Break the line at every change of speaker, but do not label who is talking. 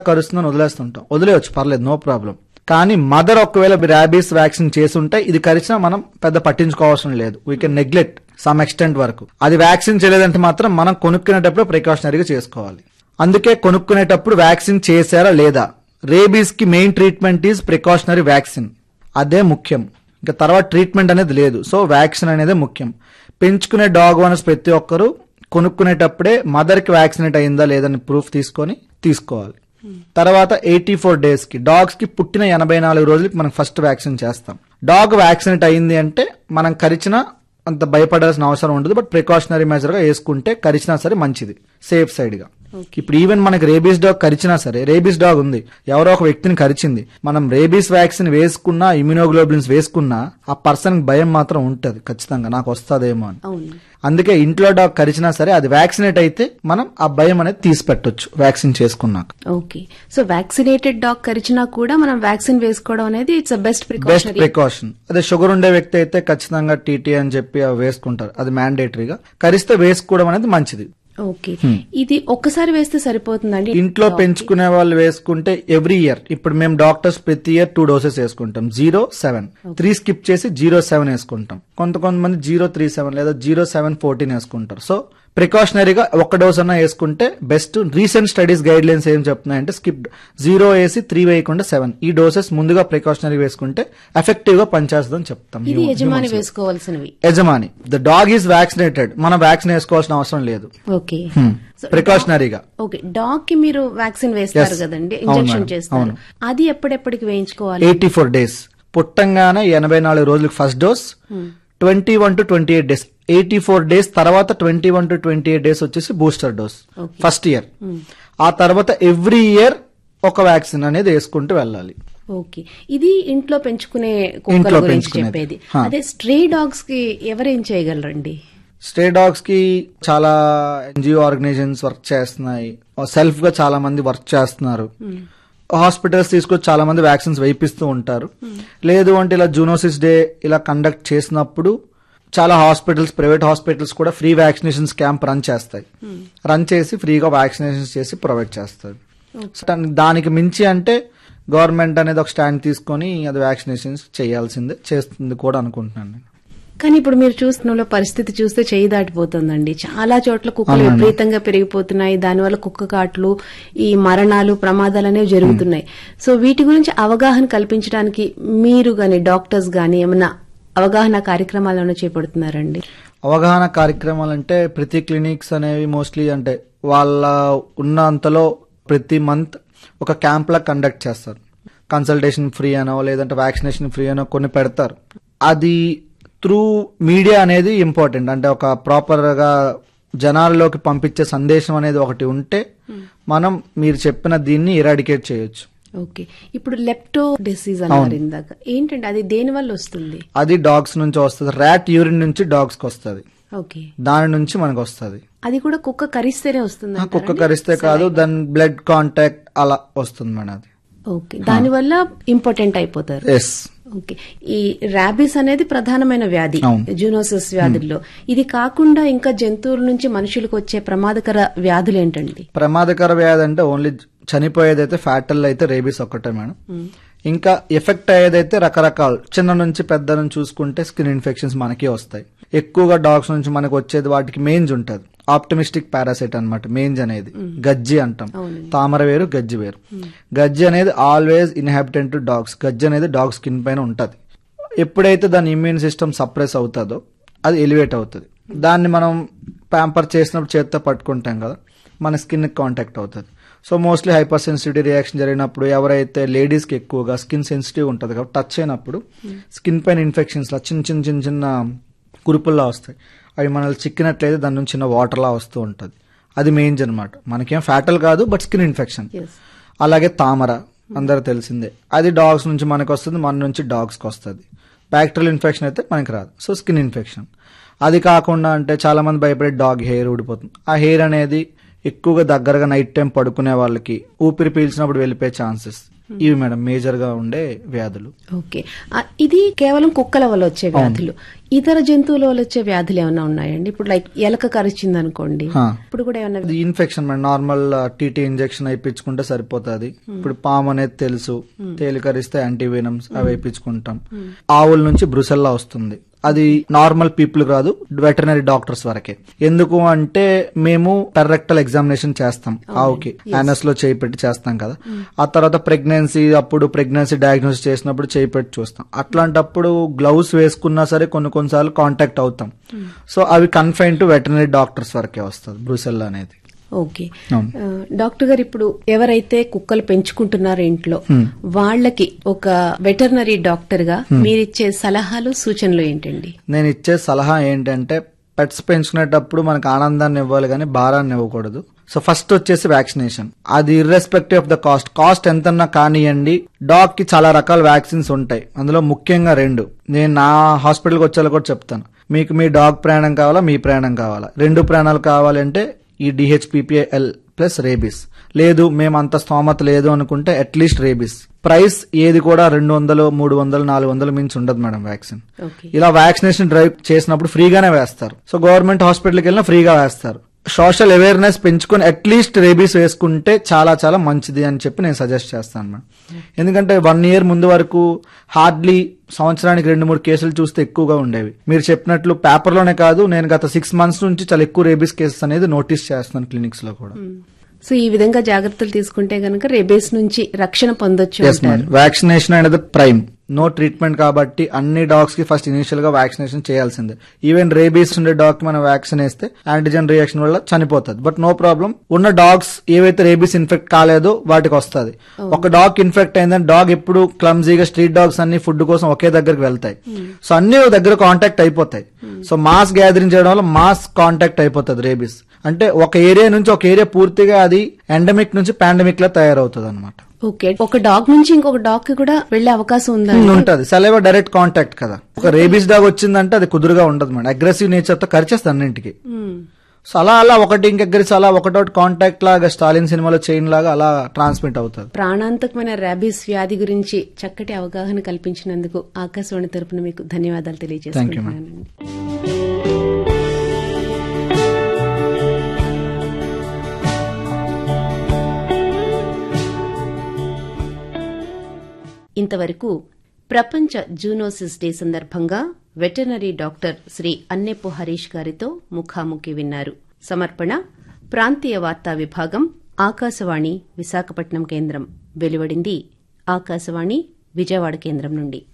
కరుస్తుందని వదిలేస్తుంటాం వదిలేయచ్చు పర్లేదు నో ప్రాబ్లం కానీ మదర్ ఒకవేళ ర్యాబీస్ వ్యాక్సిన్ చేసుంటే ఇది కరిచినా మనం పెద్ద పట్టించుకోవాల్సిన లేదు we can neglect some extent వరకు అది వ్యాక్సిన్ చేయలేదంటే మాత్రం మనం కొనుక్కునేటప్పుడు ప్రికాషనరీగా చేసుకోవాలి అందుకే కొనుక్కునేటప్పుడు వ్యాక్సిన్ చేశారా లేదా రేబీస్ కి main treatment is precautionary vaccine అదే ముఖ్యం ఇంకా తర్వాత ట్రీట్మెంట్ అనేది లేదు సో వ్యాక్సిన్ అనేది ముఖ్యం పెంచుకునే డాగ్ ఓనర్స్ ప్రతి ఒక్కరు కొనుక్కునేటప్పుడే మదర్ కి వ్యాక్సినేట్ అయిందా లేదని ప్రూఫ్ తీసుకొని తీసుకోవాలి తర్వాత ఎయిటీ ఫోర్ డేస్ కి డాగ్స్ కి పుట్టిన ఎనభై నాలుగు రోజులకి మనం ఫస్ట్ వ్యాక్సిన్ చేస్తాం డాగ్ వ్యాక్సినేట్ అయింది అంటే మనం కరిచిన అంత భయపడాల్సిన అవసరం ఉండదు బట్ ప్రికాషనరీ మెజర్ గా వేసుకుంటే కరిచినా సరే మంచిది సేఫ్ సైడ్ గా ఇప్పుడు ఈవెన్ మనకి రేబీస్ డాగ్ కరిచినా సరే రేబీస్ డాగ్ ఉంది ఎవరో ఒక వ్యక్తిని కరిచింది మనం రేబీస్ వ్యాక్సిన్ వేసుకున్నా ఇమ్యూనోగ్లోబులిన్స్ వేసుకున్నా ఆ పర్సన్ భయం మాత్రం ఉంటది ఖచ్చితంగా నాకు వస్తుందేమో అని
అవును
అందుకే ఇంట్లో డాగ్ కరిచినా సరే అది వ్యాక్సినేట్ అయితే మనం ఆ భయం అనేది తీసి పెట్టొచ్చు వ్యాక్సిన్ చేసుకున్నాక
ఓకే సో వ్యాక్సినేటెడ్ డాగ్ కరిచినా కూడా మనం వ్యాక్సిన్ వేసుకోవడం అనేది it's best
best
precautionary
precaution అదే షుగర్ ఉండే వ్యక్తి అయితే ఖచ్చితంగా టీటీ అని చెప్పి అవి వేసుకుంటారు అది మ్యాండేటరీగా కరిస్తే వేసుకోవడం అనేది మంచిది
ఓకే ఇది ఒక్కసారి వేస్తే సరిపోతుందండి
ఇంట్లో పెంచుకునే వాళ్ళు వేసుకుంటే ఎవ్రీ ఇయర్ ఇప్పుడు మేము డాక్టర్స్ ప్రతి ఇయర్ టూ డోసెస్ వేసుకుంటాం జీరో సెవెన్ త్రీ స్కిప్ చేసి జీరో సెవెన్ వేసుకుంటాం కొంత కొంతమంది జీరో త్రీ సెవెన్ లేదా జీరో సెవెన్ ఫోర్టీన్ వేసుకుంటారు సో ప్రికాషనరీగా ఒక డోస్ అన్నా వేసుకుంటే best recent studies guidelines ఏం చెప్తున్నాయంటే స్కిప్ జీరో వేసి త్రీ వేయకుండా సెవెన్ ఈ డోసెస్ ముందుగా ప్రికాషనరీ వేసుకుంటే ఎఫెక్టివ్ గా పనిచేస్తుందని చెప్తాం
ఇది యజమాని వేసుకోవాల్సినవి
యజమాని ద డాగ్ ఈజ్ వ్యాక్సినేటెడ్ మనం వ్యాక్సిన్ వేసుకోవాల్సిన అవసరం లేదు
ఓకే సో
ప్రికాషనరీగా
ఓకే డాగ్ కి మీరు వ్యాక్సిన్ వేస్తారు
Yes.
కదండి
అవును
ఇంజెక్షన్
మేడం,
చేస్తారు
అవును.
అది ఎప్పుడెప్పటికి వేయించుకోవాలి
ఎయిటీ ఫోర్ డేస్ పుట్టంగానే ఎనభై నాలుగు రోజులకు first dose twenty one to twenty eight days eighty four days తర్వాత twenty one to twenty eight days వచ్చేసి booster dose
Okay.
First year ఆ తర్వాత ఎవ్రీ ఇయర్ ఒక వ్యాక్సిన్ అనేది వేసుకుంటూ వెళ్ళాలి
ఓకే ఇది ఇంట్లో పెంచుకునే కుక్కల
ఇంట్లో
గురించి
పెంచుకునేది.
చెప్పేది
హా.
అదే స్ట్రే డాగ్స్ కి ఎవరేం చేయగలరండి
స్టే డాగ్స్ కి చాలా ఎన్జిఓ ఆర్గనైజేషన్స్ వర్క్ చేస్తున్నాయి సెల్ఫ్ గా చాలా మంది వర్క్ చేస్తున్నారు హాస్పిటల్స్ తీసుకొచ్చి చాలా మంది వ్యాక్సిన్స్ వేయిపిస్తూ ఉంటారు లేదు అంటే ఇలా జూనోసిస్ డే ఇలా కండక్ట్ చేసినప్పుడు చాలా హాస్పిటల్స్ ప్రైవేట్ హాస్పిటల్స్ కూడా ఫ్రీ వ్యాక్సినేషన్స్ క్యాంప్ రన్ చేస్తాయి రన్ చేసి ఫ్రీగా వ్యాక్సినేషన్స్ చేసి ప్రొవైడ్ చేస్తారు దాని- దానికి మించి అంటే గవర్నమెంట్ అనేది ఒక స్టాండ్ తీసుకొని అది వ్యాక్సినేషన్స్ చేయాల్సిందే చేస్తుంది కూడా అనుకుంటున్నాను నేను
కానీ ఇప్పుడు మీరు చూస్తున్న పరిస్థితి చూస్తే చేయి దాటిపోతుందండి చాలా చోట్ల కుక్కలు
అవునండి.
విపరీతంగా పెరిగిపోతున్నాయి దానివల్ల కుక్క కాట్లు ఈ మరణాలు ప్రమాదాలు అనేవి జరుగుతున్నాయి సో వీటి గురించి అవగాహన కల్పించడానికి మీరు గాని డాక్టర్స్ గాని ఏమైనా అవగాహన కార్యక్రమాలు ఏమైనా చేపడుతున్నారండి
అవగాహన కార్యక్రమాలు అంటే ప్రతి క్లినిక్స్ అనేవి మోస్ట్లీ అంటే వాళ్ళ ఉన్నంతలో ప్రతి మంత్ ఒక క్యాంప్ లా కండక్ట్ చేస్తారు కన్సల్టేషన్ ఫ్రీ అనో లేదంటే వ్యాక్సినేషన్ ఫ్రీ అనో కొన్ని పెడతారు అది త్రూ మీడియా అనేది ఇంపార్టెంట్ అంటే ఒక ప్రాపర్ గా జనాల్లోకి పంపించే సందేశం అనేది ఒకటి ఉంటే మనం మీరు చెప్పిన దీన్ని ఇరాడికేట్ చేయొచ్చు
ఓకే ఇప్పుడు లెప్టో డిసీజ్ అన్నారు ఇందాక ఏంటంటే అది దేని వల్ల వస్తుంది
అది డాగ్స్ నుంచి వస్తుంది ర్యాట్ యూరిన్ నుంచి డాగ్స్ కి వస్తుంది
ఓకే
దాని నుంచి మనకు వస్తుంది
అది కూడా కుక్క కరిస్తేనే వస్తుంది
ఆ కుక్క కరిస్తే కాదు దాని బ్లడ్ కాంటాక్ట్ అలా వస్తుంది మేడం అది
ఓకే దానివల్ల ఇంపార్టెంట్ అయిపోతారు
ఎస్
ఓకే ఈ ర్యాబీస్ అనేది ప్రధానమైన వ్యాధి
అవును.
జూనోసిస్ వ్యాధుల్లో ఇది కాకుండా ఇంకా జంతువుల నుంచి మనుషులకు వచ్చే ప్రమాదకర వ్యాధులు ఏంటండి
ప్రమాదకర వ్యాధి అంటే ఓన్లీ చనిపోయేదైతే ఫ్యాటల్ అయితే రేబీస్ ఒక్కటే మేడం ఇంకా ఎఫెక్ట్ అయ్యేదైతే రకరకాలు చిన్న నుంచి పెద్ద నుంచి చూసుకుంటే స్కిన్ ఇన్ఫెక్షన్స్ మనకి వస్తాయి ఎక్కువగా డాగ్స్ నుంచి మనకు వచ్చేది వాటికి మేంజ్ ఉంటది ఆప్టమిస్టిక్ పారాసైట్ అన్నమాట మేంజ్ అనేది గజ్జి అంటాం తామర వేరు గజ్జి వేరు గజ్జి అనేది ఆల్వేస్ ఇన్హాబిటెంట్ డాగ్స్ గజ్జి అనేది డాగ్ స్కిన్ పైన ఉంటది ఎప్పుడైతే దాని ఇమ్యూన్ సిస్టమ్ సప్రెస్ అవుతుందో అది ఎలివేట్ అవుతుంది దాన్ని మనం ప్యాంపర్ చేసినప్పుడు చేత్తో పట్టుకుంటాం కదా మన స్కిన్ కాంటాక్ట్ అవుతుంది so mostly hyper sensitivity reaction జరిగినప్పుడు ఎవరైతే లేడీస్ కి ఎక్కువగా స్కిన్ సెన్సిటివ్ ఉంటుంది కాబట్టి టచ్ అయినప్పుడు స్కిన్ పైన ఇన్ఫెక్షన్స్ లా చిన్న చిన్న చిన్న చిన్న కురుపుల్లా వస్తాయి అవి మనల్ని చిక్కినట్లయితే దాని నుంచి చిన్న వాటర్ లా వస్తూ ఉంటుంది అది మెయిన్స్ అనమాట మనకేం ఫ్యాటల్ కాదు బట్ స్కిన్ ఇన్ఫెక్షన్
ఎస్
అలాగే తామర అందరూ తెలిసిందే అది డాగ్స్ నుంచి మనకు వస్తుంది మన నుంచి డాగ్స్కి వస్తుంది బ్యాక్టీరియల్ ఇన్ఫెక్షన్ అయితే మనకి రాదు సో స్కిన్ ఇన్ఫెక్షన్ అది కాకుండా అంటే చాలా మంది భయపడే డాగ్ హెయిర్ ఊడిపోతుంది ఆ హెయిర్ అనేది ఎక్కువగా దగ్గరగా నైట్ టైం పడుకునే వాళ్ళకి ఊపిరి పీల్చినప్పుడు వెళ్ళిపోయే ఛాన్సెస్ ఇవి మేడం మేజర్ గా ఉండే వ్యాధులు
ఓకే ఆ, ఇది కేవలం కుక్కల వల్ల వచ్చే వ్యాధులు ఇతర జంతువుల వల్ల వచ్చే వ్యాధులు ఏమైనా ఉన్నాయండి ఇప్పుడు లైక్ ఎలక కరిచింది అనుకోండి
హా.
ఇప్పుడు కూడా ఏమైనా
ఇది infection madam normal TT injection వేయించుకుంటే సరిపోతుంది ఇప్పుడు పాము అనేది తెలుసు తేలికరిస్తే యాంటీవెనమ్స్ అవి వేయించుకుంటాం ఆవుల నుంచి బ్రుసెల్లా వస్తుంది అది నార్మల్ పీపుల్ కాదు వెటర్నరీ డాక్టర్స్ వరకే ఎందుకు అంటే మేము పెర్రెక్టల్ ఎగ్జామినేషన్ చేస్తాం ఆవుకి యానస్ లో చేయి పెట్టి చేస్తాం కదా ఆ తర్వాత ప్రెగ్నెన్సీ అప్పుడు ప్రెగ్నెన్సీ డయాగ్నోస్ చేసినప్పుడు చేయి పెట్టి చూస్తాం అట్లాంటప్పుడు గ్లౌస్ వేసుకున్నా సరే కొన్ని కొన్నిసార్లు కాంటాక్ట్ అవుతాం సో అవి కన్ఫైన్ టు వెటర్నరీ డాక్టర్స్ వరకే వస్తుంది బ్రూసెల్లా అనేది
ఓకే
అవును.
ఆ, డాక్టర్ గారు ఇప్పుడు ఎవరైతే కుక్కలు పెంచుకుంటున్నారో ఇంట్లో వాళ్ళకి ఒక వెటర్నరీ డాక్టర్ గా మీరిచ్చే సలహాలు సూచనలు ఏంటండి
నేను ఇచ్చే సలహా ఏంటంటే పెట్స్ పెంచుకునేటప్పుడు మనకు ఆనందాన్ని ఇవ్వాలి కానీ భారాన్ని ఇవ్వకూడదు సో ఫస్ట్ వచ్చేసి వ్యాక్సినేషన్ అది irrespective of the cost cost ఎంతన్నా కానివ్వండి డాగ్ కి చాలా రకాల వ్యాక్సిన్స్ ఉంటాయి అందులో ముఖ్యంగా రెండు నేను నా హాస్పిటల్కి వచ్చేలా కూడా చెప్తాను మీకు మీ డాగ్ ప్రయాణం కావాలా మీ ప్రయాణం కావాలా రెండు ప్రాణాలు కావాలంటే ఈ డిహెచ్పిపిఎల్ ప్లస్ రేబిస్ లేదు మేము అంత స్తోమత లేదు అనుకుంటే అట్లీస్ట్ రేబిస్ ప్రైస్ ఏది కూడా రెండు వందలు మూడు వందలు నాలుగు వందలు మించి ఉండదు మేడం వ్యాక్సిన్
ఓకే
ఇలా వ్యాక్సినేషన్ డ్రైవ్ చేసినప్పుడు ఫ్రీగానే వేస్తారు సో గవర్నమెంట్ హాస్పిటల్కి వెళ్ళినా ఫ్రీగా వేస్తారు సోషల్ అవేర్నెస్ పెంచుకొని అట్లీస్ట్ రేబీస్ వేసుకుంటే చాలా చాలా మంచిది అని చెప్పి నేను సజెస్ట్ చేస్తాను మేడం ఎందుకంటే వన్ ఇయర్ ముందు వరకు హార్డ్లీ సంవత్సరానికి రెండు మూడు కేసులు చూస్తే ఎక్కువగా ఉండేవి మీరు చెప్పినట్లు పేపర్లోనే కాదు నేను గత సిక్స్ మంత్స్ నుంచి చాలా ఎక్కువ రేబీస్ కేసెస్ అనేది నోటీస్ చేస్తున్నాను క్లినిక్స్ లో కూడా
సో ఈ విధంగా జాగ్రత్తలు తీసుకుంటే గనక రేబేస్ నుంచి రక్షణ పొందొచ్చు
ఎస్ మేడం వ్యాక్సినేషన్ అనేది ప్రైమ్ నో ట్రీట్మెంట్ కాబట్టి అన్ని డాగ్స్ కి ఫస్ట్ ఇనిషియల్ గా వ్యాక్సినేషన్ చేయాల్సిందే ఈవెన్ రేబీస్ ఉండే డాగ్ కి మనం వ్యాక్సిన్ వేస్తే యాంటీజెన్ రియాక్షన్ వల్ల చనిపోతుంది బట్ నో ప్రాబ్లం ఉన్న డాగ్స్ ఏవైతే రేబీస్ ఇన్ఫెక్ట్ కాలేదో వాటికి వస్తుంది ఒక డాగ్ ఇన్ఫెక్ట్ అయిందని డాగ్ ఎప్పుడు క్లమ్జీగా స్ట్రీట్ డాగ్స్ అన్ని ఫుడ్ కోసం ఒకే దగ్గరికి వెళ్తాయి సో అన్ని ఒక దగ్గర కాంటాక్ట్ అయిపోతాయి సో మాస్ గ్యాదరింగ్ చేయడం వల్ల మాస్ కాంటాక్ట్ అయిపోతుంది రేబీస్ అంటే ఒక ఏరియా నుంచి ఒక ఏరియా పూర్తిగా అది ఎండమిక్ నుంచి పాండమిక్ లా తయారవుతుంది అనమాట
ఓకే ఒక డాగ్ నుంచి ఇంకొక డాగ్ కి కూడా వెళ్లే అవకాశం ఉందా
ఉంటది సెలవ డైరెక్ట్ కాంటాక్ట్ కదా ఒక రేబీస్ డాగ్ వచ్చిందంటే అది కుదురుగా ఉండదు మేడం అగ్రెసివ్ నేచర్ తో కరిచేస్తుంది అన్నింటికి
మ్మ్.
సో అలా అలా ఒకటి ఇంకెగ్గరిసి అలా ఒకటోటి కాంటాక్ట్ లాగా స్టాలిన్ సినిమాలో చైన్ లాగా అలా ట్రాన్స్మిట్ అవుతుంది
ప్రాణాంతకమైన ర్యాబీస్ వ్యాధి గురించి చక్కటి అవగాహన కల్పించినందుకు ఆకాశవాణి తరపున మీకు ధన్యవాదాలు
Thank you, ma'am.
తెలియజేస్తున్నానండి ఇంతవరకు ప్రపంచ జూనోసిస్ డే సందర్భంగా వెటర్నరీ డాక్టర్ శ్రీ అన్నెప్పు హరీష్ గారితో ముఖాముఖి విన్నారు సమర్పణ ప్రాంతీయ వార్తా విభాగం ఆకాశవాణి విశాఖపట్నం కేంద్రం వెలువడింది ఆకాశవాణి విజయవాడ కేంద్రం నుండి